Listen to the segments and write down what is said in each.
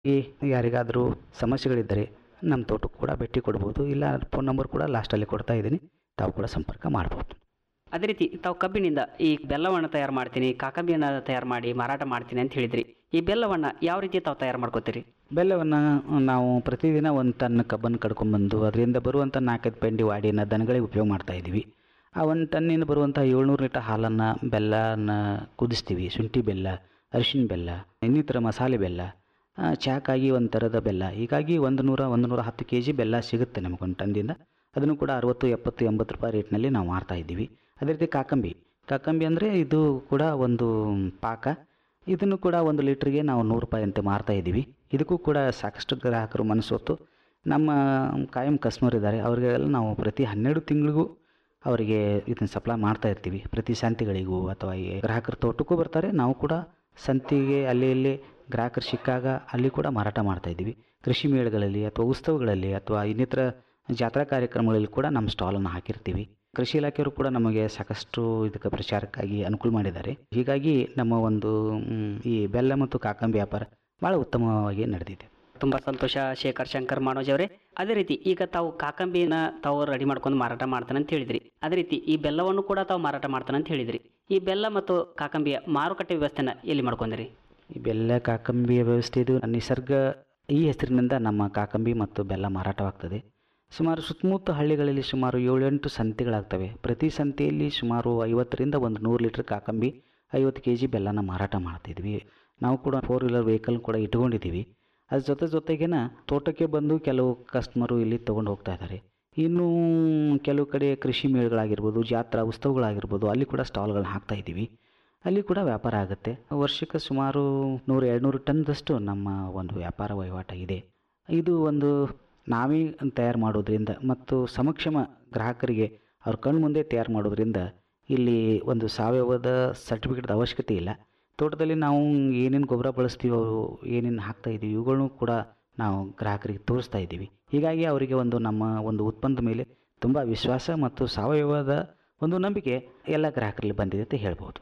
ಈ ಯಾರಿಗಾದರೂ ಸಮಸ್ಯೆಗಳಿದ್ದರೆ ನಮ್ಮ ತೋಟಕ್ಕೆ ಕೂಡ ಭೇಟಿ ಕೊಡ್ಬೋದು ಇಲ್ಲ ಫೋನ್ ನಂಬರ್ ಕೂಡ ಲಾಸ್ಟಲ್ಲಿ ಕೊಡ್ತಾ ಇದ್ದೀನಿ ತಾವು ಕೂಡ ಸಂಪರ್ಕ ಮಾಡ್ಬೋದು ಅದೇ ರೀತಿ ತಾವು ಕಬ್ಬಿನಿಂದ ಈ ಬೆಲ್ಲವನ್ನು ತಯಾರು ಮಾಡ್ತೀನಿ ಕಾಕಂಬಿಯನ್ನು ತಯಾರು ಮಾಡಿ ಮಾರಾಟ ಮಾಡ್ತೀನಿ ಅಂತ ಹೇಳಿದ್ರಿ ಈ ಬೆಲ್ಲವನ್ನು ಯಾವ ರೀತಿ ತಾವು ತಯಾರು ಮಾಡ್ಕೋತೀರಿ ಬೆಲ್ಲವನ್ನು ನಾವು ಪ್ರತಿದಿನ ಒಂದು ಟನ್ ಕಬ್ಬನ್ನು ಕಡ್ಕೊಂಡ್ಬಂದು ಅದರಿಂದ ಬರುವಂಥ ನಾಲ್ಕೈದು ಪೆಂಡಿ ವಾಡಿನ ದನಗಳಿಗೆ ಉಪಯೋಗ ಮಾಡ್ತಾ ಇದ್ದೀವಿ ಆ ಒಂದು ಟನ್ನಿಂದ ಬರುವಂಥ ಏಳ್ನೂರು ಲೀಟರ್ ಹಾಲನ್ನು ಬೆಲ್ಲನ ಕುದಿಸ್ತೀವಿ ಶುಂಠಿ ಬೆಲ್ಲ ಅರಿಶಿನ ಬೆಲ್ಲ ಇನ್ನಿತರ ಮಸಾಲೆ ಬೆಲ್ಲ ಆ, ಚಹಾಕ್ಕಾಗಿ ಒಂದು ಥರದ ಬೆಲ್ಲ ಹೀಗಾಗಿ ಒಂದು ನೂರ ಒಂದು ನೂರ ಹತ್ತು ಕೆ ಜಿ ಬೆಲ್ಲ ಸಿಗುತ್ತೆ ನಮಗೆ ಒಂದು ಟನ್ದಿಂದ ಅದನ್ನು ಕೂಡ ಅರವತ್ತು ಎಪ್ಪತ್ತು ಎಂಬತ್ತು ರೂಪಾಯಿ ರೇಟ್ನಲ್ಲಿ ನಾವು ಮಾರ್ತಾ ಇದ್ದೀವಿ ಅದೇ ರೀತಿ ಕಾಕಂಬಿ ಕಾಕಂಬಿ ಅಂದರೆ ಇದು ಕೂಡ ಒಂದು ಪಾಕ ಇದನ್ನು ಕೂಡ ಒಂದು ಲೀಟ್ರಿಗೆ ನಾವು ನೂರು ರೂಪಾಯಿ ಅಂತ ಮಾರ್ತಾ ಇದ್ದೀವಿ ಇದಕ್ಕೂ ಕೂಡ ಸಾಕಷ್ಟು ಗ್ರಾಹಕರು ಮನಸ್ಸೊತ್ತು ನಮ್ಮ ಕಾಯಂ ಕಸ್ಟಮರ್ ಇದ್ದಾರೆ ಅವರಿಗೆಲ್ಲ ನಾವು ಪ್ರತಿ ಹನ್ನೆರಡು ತಿಂಗಳಿಗೂ ಅವರಿಗೆ ಇದನ್ನು ಸಪ್ಲೈ ಮಾಡ್ತಾ ಇರ್ತೀವಿ ಪ್ರತಿ ಸಂತೆಗಳಿಗೂ ಅಥವಾ ಈ ಗ್ರಾಹಕರ ತೋಟಕ್ಕೂ ಬರ್ತಾರೆ ನಾವು ಕೂಡ ಸಂತೆಗೆ ಅಲ್ಲಿ ಇಲ್ಲಿ ಗ್ರಾಹಕರು ಸಿಕ್ಕಾಗ ಅಲ್ಲಿ ಕೂಡ ಮಾರಾಟ ಮಾಡ್ತಾ ಇದ್ದೀವಿ ಕೃಷಿ ಮೇಳಗಳಲ್ಲಿ ಅಥವಾ ಉತ್ಸವಗಳಲ್ಲಿ ಅಥವಾ ಇನ್ನಿತರ ಜಾತ್ರಾ ಕಾರ್ಯಕ್ರಮಗಳಲ್ಲಿ ಕೂಡ ನಮ್ಮ ಸ್ಟಾಲನ್ನು ಹಾಕಿರ್ತೀವಿ ಕೃಷಿ ಇಲಾಖೆಯವರು ಕೂಡ ನಮಗೆ ಸಾಕಷ್ಟು ಇದಕ್ಕೆ ಪ್ರಚಾರಕ್ಕಾಗಿ ಅನುಕೂಲ ಮಾಡಿದ್ದಾರೆ ಹೀಗಾಗಿ ನಮ್ಮ ಒಂದು ಮ್, ಈ ಬೆಲ್ಲ ಮತ್ತು ಕಾಕಂಬಿ ವ್ಯಾಪಾರ ಭಾಳ ಉತ್ತಮವಾಗಿ ನಡೆದಿದೆ ತುಂಬ ಸಂತೋಷ ಶೇಖರ್ ಶಂಕರ್ ಮಾನೋಜ್ ಅವರೇ ಅದೇ ರೀತಿ ಈಗ ತಾವು ಕಾಕಂಬಿನ ತಾವು ರೆಡಿ ಮಾಡ್ಕೊಂಡು ಮಾರಾಟ ಮಾಡ್ತಾನೆ ಅಂತ ಹೇಳಿದ್ರಿ ಅದೇ ರೀತಿ ಈ ಬೆಲ್ಲವನ್ನು ಕೂಡ ತಾವು ಮಾರಾಟ ಮಾಡ್ತಾನೆ ಅಂತ ಹೇಳಿದ್ರಿ ಈ ಬೆಲ್ಲ ಮತ್ತು ಕಾಕಂಬಿಯ ಮಾರುಕಟ್ಟೆ ವ್ಯವಸ್ಥೆನ ಎಲ್ಲಿ ಮಾಡ್ಕೊಂಡ್ರಿ ಈ ಬೆಲ್ಲ ಕಾಕಂಬಿಯ ವ್ಯವಸ್ಥೆ ಇದು ನಿಸರ್ಗ ಈ ಹೆಸರಿನಿಂದ ನಮ್ಮ ಕಾಕಂಬಿ ಮತ್ತು ಬೆಲ್ಲ ಮಾರಾಟವಾಗ್ತದೆ ಸುಮಾರು ಸುತ್ತಮುತ್ತ ಹಳ್ಳಿಗಳಲ್ಲಿ ಸುಮಾರು ಏಳೆಂಟು ಸಂತೆಗಳಾಗ್ತವೆ ಪ್ರತಿ ಸಂತೆಯಲ್ಲಿ ಸುಮಾರು ಐವತ್ತರಿಂದ ಒಂದು ನೂರು ಲೀಟ್ರ್ ಕಾಕಂಬಿ ಐವತ್ತು ಕೆ ಜಿ ಬೆಲ್ಲನ ಮಾರಾಟ ಮಾಡ್ತಿದ್ವಿ ನಾವು ಕೂಡ ಫೋರ್ ವೀಲರ್ ವೆಹಿಕಲ್ ಕೂಡ ಇಟ್ಕೊಂಡಿದ್ದೀವಿ ಅದ್ರ ಜೊತೆ ಜೊತೆಗೇನ ತೋಟಕ್ಕೆ ಬಂದು ಕೆಲವು ಕಸ್ಟಮರು ಇಲ್ಲಿ ತೊಗೊಂಡು ಹೋಗ್ತಾ ಇದ್ದಾರೆ ಇನ್ನು ಕೆಲವು ಕಡೆ ಕೃಷಿ ಮೇಳಗಳಾಗಿರ್ಬೋದು ಜಾತ್ರಾ ಉತ್ಸವಗಳಾಗಿರ್ಬೋದು ಅಲ್ಲಿ ಕೂಡ ಸ್ಟಾಲ್ಗಳನ್ನ ಹಾಕ್ತಾ ಇದ್ದೀವಿ ಅಲ್ಲಿ ಕೂಡ ವ್ಯಾಪಾರ ಆಗುತ್ತೆ ವರ್ಷಕ್ಕೆ ಸುಮಾರು ನೂರು ಎರಡುನೂರು ಟನ್ದಷ್ಟು ನಮ್ಮ ಒಂದು ವ್ಯಾಪಾರ ವಹಿವಾಟ ಇದೆ ಇದು ಒಂದು ನಾವೇ ತಯಾರು ಮಾಡೋದ್ರಿಂದ ಮತ್ತು ಸಮಕ್ಷಮ ಗ್ರಾಹಕರಿಗೆ ಅವ್ರ ಕಣ್ಣು ಮುಂದೆ ತಯಾರು ಮಾಡೋದ್ರಿಂದ ಇಲ್ಲಿ ಒಂದು ಸಾವಯವದ ಸರ್ಟಿಫಿಕೇಟ್ದ ಅವಶ್ಯಕತೆ ಇಲ್ಲ ತೋಟದಲ್ಲಿ ನಾವು ಏನೇನು ಗೊಬ್ಬರ ಬಳಸ್ತೀವೋ ಏನೇನು ಹಾಕ್ತಾ ಇದ್ದೀವಿ ಇವುಗಳನ್ನು ಕೂಡ ನಾವು ಗ್ರಾಹಕರಿಗೆ ತೋರಿಸ್ತಾ ಇದ್ದೀವಿ ಹೀಗಾಗಿ ಅವರಿಗೆ ಒಂದು ನಮ್ಮ ಒಂದು ಉತ್ಪನ್ನದ ಮೇಲೆ ತುಂಬ ವಿಶ್ವಾಸ ಮತ್ತು ಸಾವಯವದ ಒಂದು ನಂಬಿಕೆ ಎಲ್ಲ ಗ್ರಾಹಕರಲ್ಲಿ ಬಂದಿದೆ ಅಂತ ಹೇಳ್ಬೋದು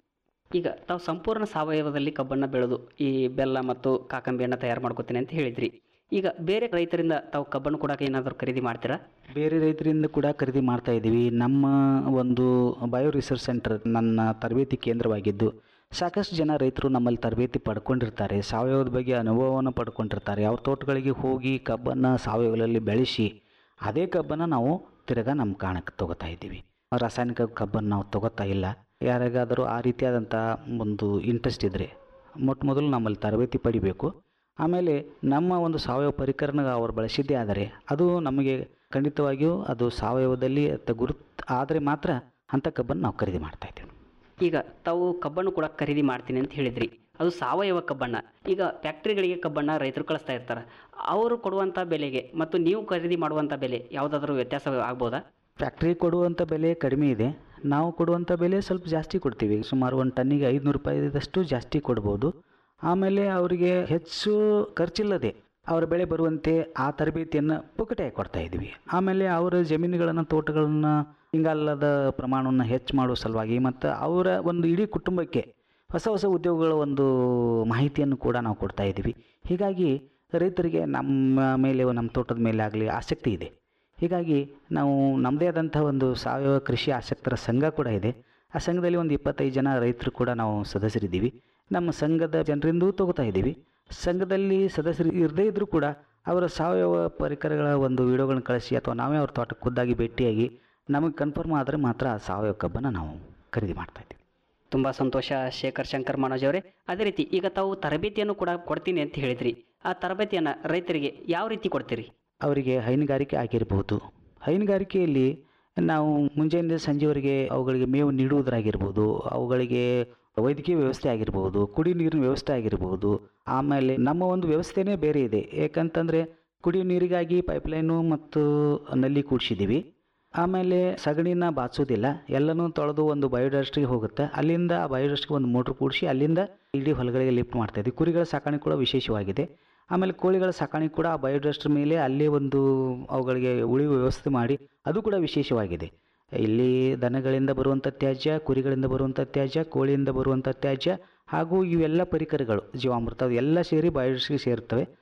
ಈಗ ತಾವು ಸಂಪೂರ್ಣ ಸಾವಯವದಲ್ಲಿ ಕಬ್ಬನ್ನು ಬೆಳೆದು ಈ ಬೆಲ್ಲ ಮತ್ತು ಕಾಕಂಬಿಯನ್ನು ತಯಾರು ಮಾಡ್ಕೋತೀನಿ ಅಂತ ಹೇಳಿದ್ರಿ ಈಗ ಬೇರೆ ರೈತರಿಂದ ತಾವು ಕಬ್ಬನ್ನು ಕೂಡ ಏನಾದರೂ ಖರೀದಿ ಮಾಡ್ತೀರಾ ಬೇರೆ ರೈತರಿಂದ ಕೂಡ ಖರೀದಿ ಮಾಡ್ತಾ ಇದ್ದೀವಿ ನಮ್ಮ ಒಂದು ಬಯೋ ರಿಸರ್ಚ್ ಸೆಂಟರ್ ನನ್ನ ತರಬೇತಿ ಕೇಂದ್ರವಾಗಿದ್ದು ಸಾಕಷ್ಟು ಜನ ರೈತರು ನಮ್ಮಲ್ಲಿ ತರಬೇತಿ ಪಡ್ಕೊಂಡಿರ್ತಾರೆ ಸಾವಯವದ ಬಗ್ಗೆ ಅನುಭವವನ್ನು ಪಡ್ಕೊಂಡಿರ್ತಾರೆ ಅವ್ರ ತೋಟಗಳಿಗೆ ಹೋಗಿ ಕಬ್ಬನ್ನು ಸಾವಯವದಲ್ಲಿ ಬೆಳೆಸಿ ಅದೇ ಕಬ್ಬನ್ನು ನಾವು ತಿರ್ಗಾ ನಮ್ಮ ಕಾಣಕ್ಕೆ ತಗೋತಾ ಇದ್ದೀವಿ ರಾಸಾಯನಿಕ ಕಬ್ಬನ್ನು ನಾವು ತಗೋತಾ ಇಲ್ಲ ಯಾರಿಗಾದರೂ ಆ ರೀತಿಯಾದಂಥ ಒಂದು ಇಂಟ್ರೆಸ್ಟ್ ಇದ್ದರೆ ಮೊಟ್ಟ ಮೊದಲು ನಮ್ಮಲ್ಲಿ ತರಬೇತಿ ಪಡಿಬೇಕು ಆಮೇಲೆ ನಮ್ಮ ಒಂದು ಸಾವಯವ ಪರಿಕರಣ ಅವ್ರು ಬಳಸಿದ್ದೇ ಆದರೆ ಅದು ನಮಗೆ ಖಂಡಿತವಾಗಿಯೂ ಅದು ಸಾವಯವದಲ್ಲಿ ಅತ್ತ ಗುರುತು ಆದರೆ ಮಾತ್ರ ಅಂಥ ಕಬ್ಬನ್ನು ನಾವು ಖರೀದಿ ಮಾಡ್ತಾ ಇದ್ದೀವಿ ಈಗ ತಾವು ಕಬ್ಬನ್ನು ಕೂಡ ಖರೀದಿ ಮಾಡ್ತೀನಿ ಅಂತ ಹೇಳಿದ್ರಿ ಅದು ಸಾವಯವ ಕಬ್ಬನ್ನು ಈಗ ಫ್ಯಾಕ್ಟ್ರಿಗಳಿಗೆ ಕಬ್ಬನ್ನು ರೈತರು ಕಳಿಸ್ತಾ ಇರ್ತಾರೆ ಅವರು ಕೊಡುವಂಥ ಬೆಲೆಗೆ ಮತ್ತು ನೀವು ಖರೀದಿ ಮಾಡುವಂಥ ಬೆಲೆ ಯಾವುದಾದ್ರೂ ವ್ಯತ್ಯಾಸ ಆಗ್ಬೋದಾ ಫ್ಯಾಕ್ಟ್ರಿ ಕೊಡುವಂಥ ಬೆಲೆ ಕಡಿಮೆ ಇದೆ ನಾವು ಕೊಡುವಂಥ ಬೆಲೆ ಸ್ವಲ್ಪ ಜಾಸ್ತಿ ಕೊಡ್ತೀವಿ ಸುಮಾರು ಒಂದು ಟನ್ನಿಗೆ ಐದುನೂರು ರೂಪಾಯಿದಷ್ಟು ಜಾಸ್ತಿ ಕೊಡ್ಬೋದು ಆಮೇಲೆ ಅವರಿಗೆ ಹೆಚ್ಚು ಖರ್ಚಿಲ್ಲದೆ ಅವರ ಬೆಳೆ ಬರುವಂತೆ ಆ ತರಬೇತಿಯನ್ನು ಪುಕ್ಕಟೆಯಾಗಿ ಕೊಡ್ತಾ ಇದ್ದೀವಿ ಆಮೇಲೆ ಅವರ ಜಮೀನುಗಳನ್ನು ತೋಟಗಳನ್ನು ಇಂಗಾಲದ ಪ್ರಮಾಣವನ್ನು ಹೆಚ್ಚು ಮಾಡುವ ಸಲುವಾಗಿ ಮತ್ತು ಅವರ ಒಂದು ಇಡೀ ಕುಟುಂಬಕ್ಕೆ ಹೊಸ ಹೊಸ ಉದ್ಯೋಗಗಳ ಒಂದು ಮಾಹಿತಿಯನ್ನು ಕೂಡ ನಾವು ಕೊಡ್ತಾ ಇದ್ದೀವಿ ಹೀಗಾಗಿ ರೈತರಿಗೆ ನಮ್ಮ ಮೇಲೆ ನಮ್ಮ ತೋಟದ ಮೇಲೆ ಆಗಲಿ ಆಸಕ್ತಿ ಇದೆ ಹೀಗಾಗಿ ನಾವು ನಮ್ಮದೇ ಆದಂಥ ಒಂದು ಸಾವಯವ ಕೃಷಿ ಆಸಕ್ತರ ಸಂಘ ಕೂಡ ಇದೆ ಆ ಸಂಘದಲ್ಲಿ ಒಂದು ಇಪ್ಪತ್ತೈದು ಜನ ರೈತರು ಕೂಡ ನಾವು ಸದಸ್ಯರಿದ್ದೀವಿ ನಮ್ಮ ಸಂಘದ ಜನರಿಂದೂ ತಗೋತಾ ಇದ್ದೀವಿ ಸಂಘದಲ್ಲಿ ಸದಸ್ಯರು ಇರದೇ ಇದ್ದರೂ ಕೂಡ ಅವರ ಸಾವಯವ ಪರಿಕರಗಳ ಒಂದು ವಿಡಿಯೋಗಳನ್ನ ಕಳಿಸಿ ಅಥವಾ ನಾವೇ ಅವ್ರ ತೋಟಕ್ಕೆ ಖುದ್ದಾಗಿ ಭೇಟಿಯಾಗಿ ನಮಗೆ ಕನ್ಫರ್ಮ್ ಆದರೆ ಮಾತ್ರ ಆ ಸಾವಯವ ಕಬ್ಬನ್ನು ನಾವು ಖರೀದಿ ಮಾಡ್ತಾ ಇದ್ದೀವಿ ತುಂಬ ಸಂತೋಷ ಶೇಖರ್ ಶಂಕರ್ ಮನೋಜ್ ಅವರೇ ಅದೇ ರೀತಿ ಈಗ ತಾವು ತರಬೇತಿಯನ್ನು ಕೂಡ ಕೊಡ್ತೀನಿ ಅಂತ ಹೇಳಿದ್ರಿ ಆ ತರಬೇತಿಯನ್ನು ರೈತರಿಗೆ ಯಾವ ರೀತಿ ಕೊಡ್ತೀರಿ ಅವರಿಗೆ ಹೈನುಗಾರಿಕೆ ಆಗಿರಬಹುದು ಹೈನುಗಾರಿಕೆಯಲ್ಲಿ ನಾವು ಮುಂಜಾನೆ ಸಂಜೆವರೆಗೆ ಅವುಗಳಿಗೆ ಮೇವು ನೀಡುವುದರಾಗಿರ್ಬೋದು ಅವುಗಳಿಗೆ ವೈದ್ಯಕೀಯ ವ್ಯವಸ್ಥೆ ಆಗಿರ್ಬೋದು ಕುಡಿ ನೀರಿನ ವ್ಯವಸ್ಥೆ ಆಗಿರ್ಬೋದು ಆಮೇಲೆ ನಮ್ಮ ಒಂದು ವ್ಯವಸ್ಥೆನೇ ಬೇರೆ ಇದೆ ಏಕಂತಂದರೆ ಕುಡಿಯೋ ನೀರಿಗಾಗಿ ಪೈಪ್ಲೈನು ಮತ್ತು ನಲ್ಲಿ ಕೂಡಿಸಿದ್ದೀವಿ ಆಮೇಲೆ ಸಗಣಿನ ಬಾಚೋದಿಲ್ಲ ಎಲ್ಲನೂ ತೊಳೆದು ಒಂದು ಬಯೋಡಸ್ಟ್ರಿಗೆ ಹೋಗುತ್ತೆ ಅಲ್ಲಿಂದ ಆ ಬಯೋಡಸ್ಟ್ಗೆ ಒಂದು ಮೋಟ್ರ್ ಕೂಡಿಸಿ ಅಲ್ಲಿಂದ ಇಡೀ ಹೊಲಗಳಿಗೆ ಲಿಫ್ಟ್ ಮಾಡ್ತಾ ಇದ್ದೀವಿ ಕುರಿಗಳ ಸಾಕಾಣೆ ಕೂಡ ವಿಶೇಷವಾಗಿದೆ ಆಮೇಲೆ ಕೋಳಿಗಳ ಸಾಕಾಣೆ ಕೂಡ ಆ ಬಯೋಡಸ್ಟ್ರ್ ಮೇಲೆ ಅಲ್ಲೇ ಒಂದು ಅವುಗಳಿಗೆ ಉಳಿಯುವ ವ್ಯವಸ್ಥೆ ಮಾಡಿ ಅದು ಕೂಡ ವಿಶೇಷವಾಗಿದೆ ಇಲ್ಲಿ ದನಗಳಿಂದ ಬರುವಂಥ ತ್ಯಾಜ್ಯ ಕುರಿಗಳಿಂದ ಬರುವಂಥ ತ್ಯಾಜ್ಯ ಕೋಳಿಯಿಂದ ಬರುವಂಥ ತ್ಯಾಜ್ಯ ಹಾಗೂ ಇವೆಲ್ಲ ಪರಿಕರಗಳು ಜೀವಾಮೃತ ಅವು ಎಲ್ಲ ಸೇರಿ ಬಯೋಡಸ್ಟ್ರಿಗೆ ಸೇರ್ತವೆ